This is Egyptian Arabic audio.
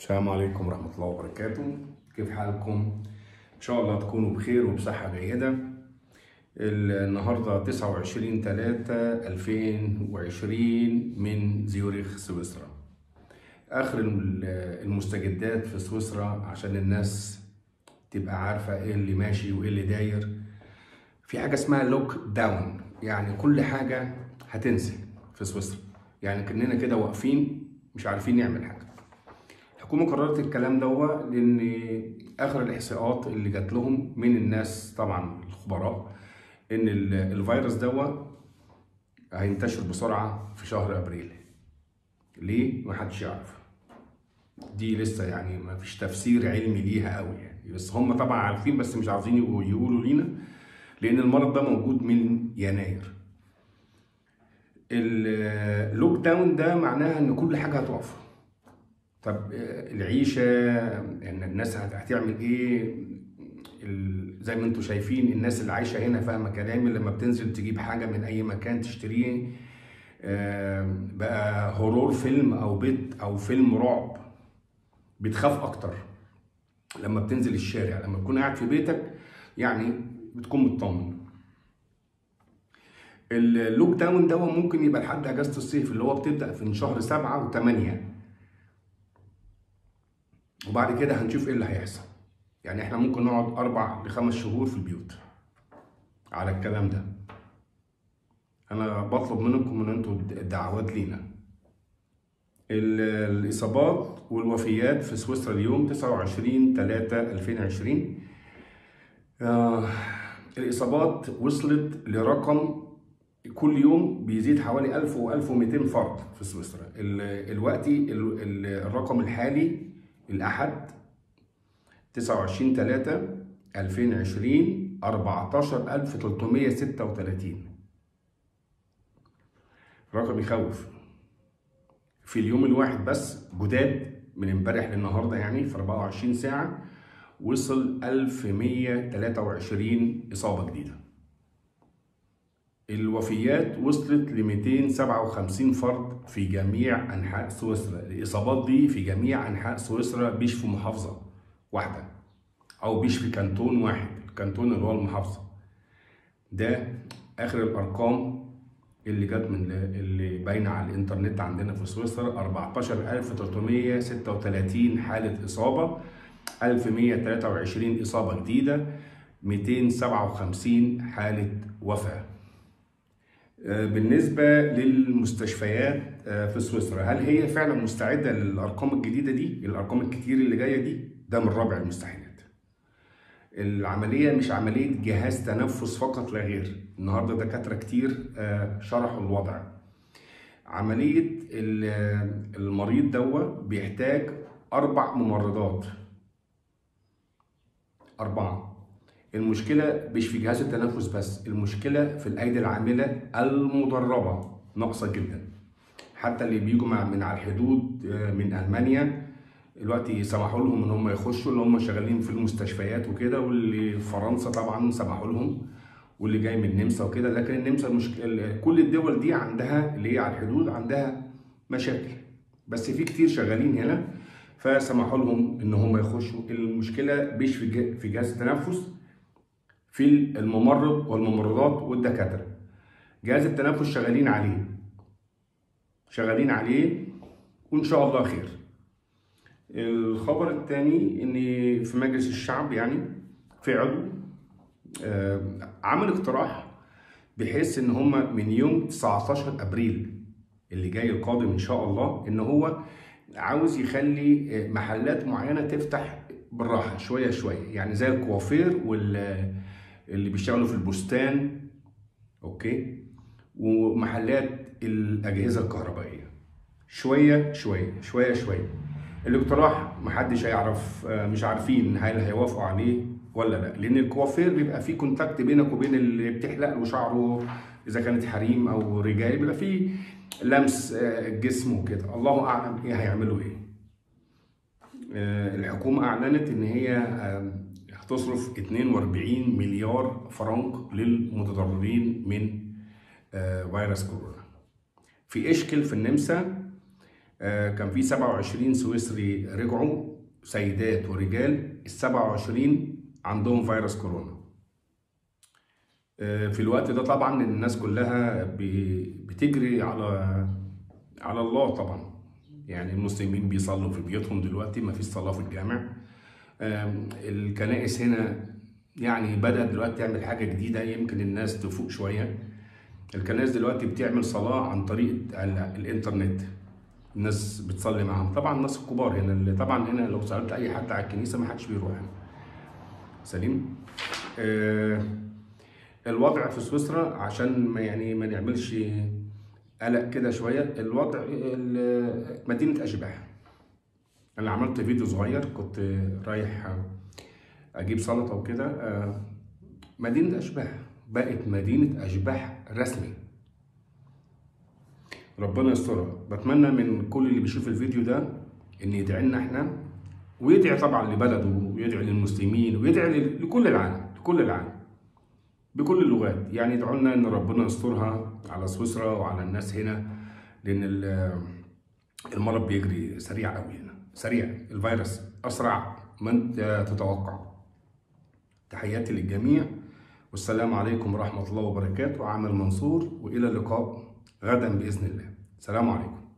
السلام عليكم ورحمة الله وبركاته كيف حالكم؟ إن شاء الله تكونوا بخير وبصحة جيدة النهاردة 29 3 2020 من زيورخ سويسرا آخر المستجدات في سويسرا عشان الناس تبقى عارفة إيه اللي ماشي وإيه اللي داير في حاجة اسمها لوك داون يعني كل حاجة هتنزل في سويسرا يعني كأننا كده واقفين مش عارفين نعمل حاجة الحكومة قررت الكلام ده لأن آخر الإحصاءات اللي جات لهم من الناس طبعا الخبراء إن الفيروس ده هينتشر بسرعة في شهر أبريل ليه؟ محدش يعرف دي لسه يعني ما فيش تفسير علمي ليها قوي يعني بس هم طبعا عارفين بس مش عاوزين يقولوا لينا لأن المرض ده موجود من يناير اللوك داون ده معناها ان كل حاجه هتقف طب العيشه ان الناس هتعمل ايه زي ما انتم شايفين الناس اللي عايشه هنا فاهمه كلامي لما بتنزل تجيب حاجه من اي مكان تشتريه بقى هورور فيلم او بيت او فيلم رعب بتخاف اكتر لما بتنزل الشارع لما تكون قاعد في بيتك يعني بتكون مطمن اللوك داون ده ممكن يبقى لحد اجازه الصيف اللي هو بتبدا في شهر سبعة وثمانية وبعد كده هنشوف ايه اللي هيحصل يعني احنا ممكن نقعد اربع لخمس شهور في البيوت على الكلام ده انا بطلب منكم ان انتوا الدعوات لينا الاصابات والوفيات في سويسرا اليوم 29 3 2020 آه الاصابات وصلت لرقم كل يوم بيزيد حوالي 1000 و 1200 فرد في سويسرا دلوقتي الرقم الحالي الاحد 29 3 2020 14336 رقم يخوف في اليوم الواحد بس جداد من امبارح للنهارده يعني في 24 ساعه وصل 1123 اصابه جديده الوفيات وصلت ل 257 فرد في جميع انحاء سويسرا الاصابات دي في جميع انحاء سويسرا مش في محافظه واحده او مش في كانتون واحد الكانتون اللي هو المحافظه ده اخر الارقام اللي جت من اللي باينه على الانترنت عندنا في سويسرا 14336 حاله اصابه 1123 اصابه جديده 257 حاله وفاه بالنسبة للمستشفيات في سويسرا هل هي فعلا مستعدة للأرقام الجديدة دي الأرقام الكتير اللي جاية دي ده من رابع المستحيلات العملية مش عملية جهاز تنفس فقط لا غير النهاردة دكاترة كتير شرحوا الوضع عملية المريض دوا بيحتاج أربع ممرضات أربعة المشكلة مش في جهاز التنفس بس المشكلة في الأيدي العاملة المدربة ناقصة جدا حتى اللي بيجوا من على الحدود من ألمانيا دلوقتي سمحوا لهم ان هم يخشوا اللي هم شغالين في المستشفيات وكده واللي في فرنسا طبعا سمحوا لهم واللي جاي من النمسا وكده لكن النمسا المشكلة كل الدول دي عندها اللي هي على الحدود عندها مشاكل بس في كتير شغالين هنا فسمحوا لهم ان هم يخشوا المشكله مش في جهاز التنفس في الممرض والممرضات والدكاتره جهاز التنفس شغالين عليه شغالين عليه وان شاء الله خير الخبر الثاني ان في مجلس الشعب يعني في عضو عمل اقتراح بحيث ان هم من يوم 19 ابريل اللي جاي القادم ان شاء الله ان هو عاوز يخلي محلات معينه تفتح بالراحه شويه شويه يعني زي الكوافير وال اللي بيشتغلوا في البستان اوكي ومحلات الاجهزه الكهربائيه شويه شويه شويه شويه الاقتراح محدش هيعرف مش عارفين هل هيوافقوا عليه ولا لا لان الكوافير بيبقى فيه كونتاكت بينك وبين اللي بتحلق له شعره اذا كانت حريم او رجال بيبقى فيه لمس الجسم وكده الله اعلم ايه هيعملوا ايه الحكومه اعلنت ان هي هتصرف 42 مليار فرنك للمتضررين من فيروس كورونا في اشكل في النمسا آه، كان في 27 سويسري رجعوا سيدات ورجال ال 27 عندهم فيروس كورونا آه، في الوقت ده طبعا الناس كلها ب- بتجري على على الله طبعا يعني المسلمين بيصلوا في بيوتهم دلوقتي ما فيش صلاة في الجامع آم، الكنائس هنا يعني بدأت دلوقتي تعمل حاجة جديدة يمكن الناس تفوق شوية الكنائس دلوقتي بتعمل صلاة عن طريق ال- الإنترنت الناس بتصلي معاهم طبعا الناس الكبار هنا اللي طبعا هنا لو سألت أي حد على الكنيسة ما حدش بيروح هنا سليم آه الوضع في سويسرا عشان ما يعني ما نعملش قلق كده شويه الوضع ال- مدينه اشباح انا عملت فيديو صغير كنت رايح اجيب سلطه وكده آه، مدينه اشباح بقت مدينه اشباح رسمي ربنا يسترها بتمنى من كل اللي بيشوف الفيديو ده ان يدعي لنا احنا ويدعي طبعا لبلده ويدعي للمسلمين ويدعي لكل العالم لكل العالم بكل اللغات يعني ادعوا لنا ان ربنا يسترها على سويسرا وعلى الناس هنا لان ال- المرض بيجري سريع قوي هنا سريع الفيروس اسرع ما انت تتوقع تحياتي للجميع والسلام عليكم ورحمه الله وبركاته عامل منصور والى اللقاء غدا باذن الله سلام عليكم